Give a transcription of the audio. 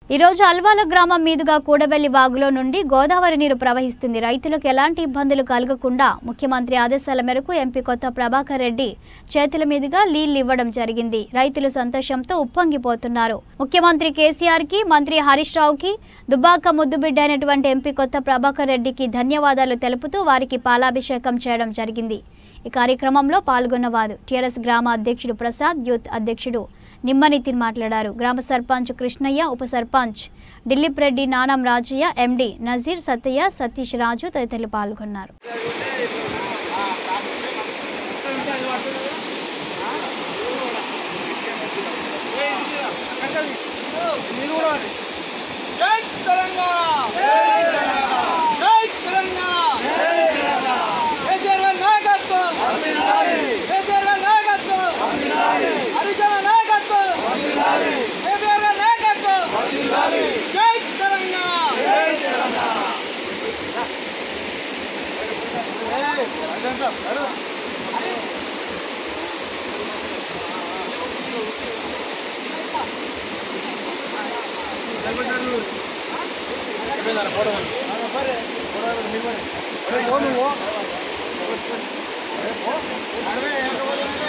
ఈ రోజు అల్వాల గ్రామం మీదుగా కూడవెల్లి వాగులో నుండి గోదావరి నీరు ప్రవహిస్తుంది రైతులకు ఎలాంటి ఇబ్బందులు కలగకుండా ముఖ్యమంత్రి ఆదేశాల మేరకు ఎంపీ కొత్త ప్రభాకర్ రెడ్డి చేతుల మీదుగా నీళ్లు ఇవ్వడం జరిగింది రైతులు సంతోషంతో ఉప్పొంగిపోతున్నారు ముఖ్యమంత్రి కేసీఆర్ కి మంత్రి హరీష్ రావుకి దుబ్బాక ముద్దుబిడ్డ అయినటువంటి ఎంపీ కొత్త ప్రభాకర్ రెడ్డికి ధన్యవాదాలు తెలుపుతూ వారికి పాలాభిషేకం చేయడం జరిగింది ఈ కార్యక్రమంలో పాల్గొన్నవారు టీఆర్ఎస్ గ్రామ అధ్యక్షుడు ప్రసాద్ యూత్ అధ్యక్షుడు నిమ్మ నితిన్ మాట్లాడారు గ్రామ సర్పంచ్ కృష్ణయ్య ఉప సర్పంచ్ దిలీప్ రెడ్డి నానం రాజయ్య ఎండి నజీర్ సత్తయ్య సతీష్ రాజు తదితరులు పాల్గొన్నారు జై తెలంగాణ జై తెలంగాణ కేసీఆర్ గారి నాయకత్వం కేసీఆర్ గారి నాయకత్వం హరీష్ రావు నాయకత్వం కేసీఆర్ గారి నాయకత్వం జై తెలంగాణ అడవే